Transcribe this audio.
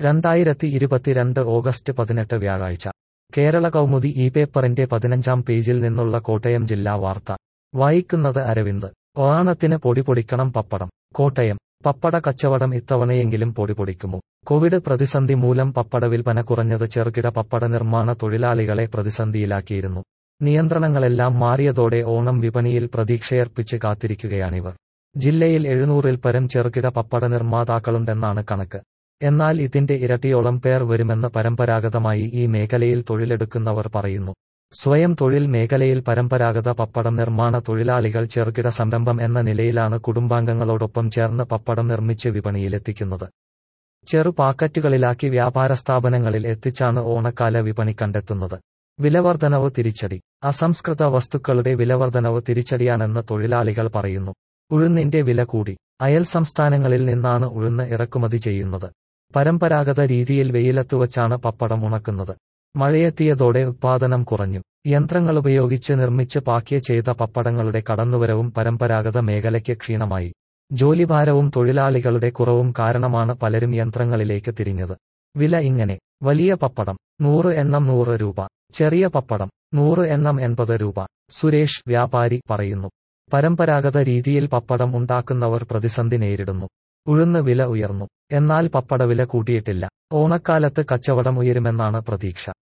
രണ്ടായിരത്തി ഇരുപത്തിരണ്ട് ഓഗസ്റ്റ് പതിനെട്ട് വ്യാഴാഴ്ച കേരള കൗമുദി ഈ പേപ്പറിന്റെ പതിനഞ്ചാം പേജിൽ നിന്നുള്ള കോട്ടയം ജില്ലാ വാർത്ത വായിക്കുന്നത് അരവിന്ദ് ഓണത്തിന് പൊടിപൊടിക്കണം പപ്പടം കോട്ടയം പപ്പട കച്ചവടം ഇത്തവണയെങ്കിലും പൊടിപൊടിക്കുമോ കോവിഡ് പ്രതിസന്ധി മൂലം പപ്പട വിൽപ്പന കുറഞ്ഞത് ചെറുകിട പപ്പട നിർമ്മാണ തൊഴിലാളികളെ പ്രതിസന്ധിയിലാക്കിയിരുന്നു നിയന്ത്രണങ്ങളെല്ലാം മാറിയതോടെ ഓണം വിപണിയിൽ പ്രതീക്ഷയർപ്പിച്ച് കാത്തിരിക്കുകയാണിവർ ജില്ലയിൽ എഴുന്നൂറിൽ പരം ചെറുകിട പപ്പട നിർമ്മാതാക്കളുണ്ടെന്നാണ് കണക്ക് എന്നാൽ ഇതിന്റെ ഇരട്ടിയോളം പേർ വരുമെന്ന് പരമ്പരാഗതമായി ഈ മേഖലയിൽ തൊഴിലെടുക്കുന്നവർ പറയുന്നു സ്വയം തൊഴിൽ മേഖലയിൽ പരമ്പരാഗത പപ്പടം നിർമ്മാണ തൊഴിലാളികൾ ചെറുകിട സംരംഭം എന്ന നിലയിലാണ് കുടുംബാംഗങ്ങളോടൊപ്പം ചേർന്ന് പപ്പടം നിർമ്മിച്ച് വിപണിയിലെത്തിക്കുന്നത് ചെറു പാക്കറ്റുകളിലാക്കി വ്യാപാര സ്ഥാപനങ്ങളിൽ എത്തിച്ചാണ് ഓണക്കാല വിപണി കണ്ടെത്തുന്നത് വിലവർധനവ് തിരിച്ചടി അസംസ്കൃത വസ്തുക്കളുടെ വിലവർധനവ് തിരിച്ചടിയാണെന്ന് തൊഴിലാളികൾ പറയുന്നു ഉഴുന്നിന്റെ വില കൂടി അയൽ സംസ്ഥാനങ്ങളിൽ നിന്നാണ് ഉഴുന്ന് ഇറക്കുമതി ചെയ്യുന്നത് പരമ്പരാഗത രീതിയിൽ വെയിലത്തുവച്ചാണ് പപ്പടം ഉണക്കുന്നത് മഴയെത്തിയതോടെ ഉത്പാദനം കുറഞ്ഞു യന്ത്രങ്ങളുപയോഗിച്ച് നിർമ്മിച്ച് പാക്കിയ ചെയ്ത പപ്പടങ്ങളുടെ കടന്നുവരവും പരമ്പരാഗത മേഖലയ്ക്ക് ക്ഷീണമായി ജോലിഭാരവും തൊഴിലാളികളുടെ കുറവും കാരണമാണ് പലരും യന്ത്രങ്ങളിലേക്ക് തിരിഞ്ഞത് വില ഇങ്ങനെ വലിയ പപ്പടം നൂറ് എണ്ണം നൂറ് രൂപ ചെറിയ പപ്പടം നൂറ് എണ്ണം എൺപത് രൂപ സുരേഷ് വ്യാപാരി പറയുന്നു പരമ്പരാഗത രീതിയിൽ പപ്പടം ഉണ്ടാക്കുന്നവർ പ്രതിസന്ധി നേരിടുന്നു ഉഴുന്ന് വില ഉയർന്നു എന്നാൽ പപ്പട വില കൂട്ടിയിട്ടില്ല ഓണക്കാലത്ത് കച്ചവടം ഉയരുമെന്നാണ് പ്രതീക്ഷ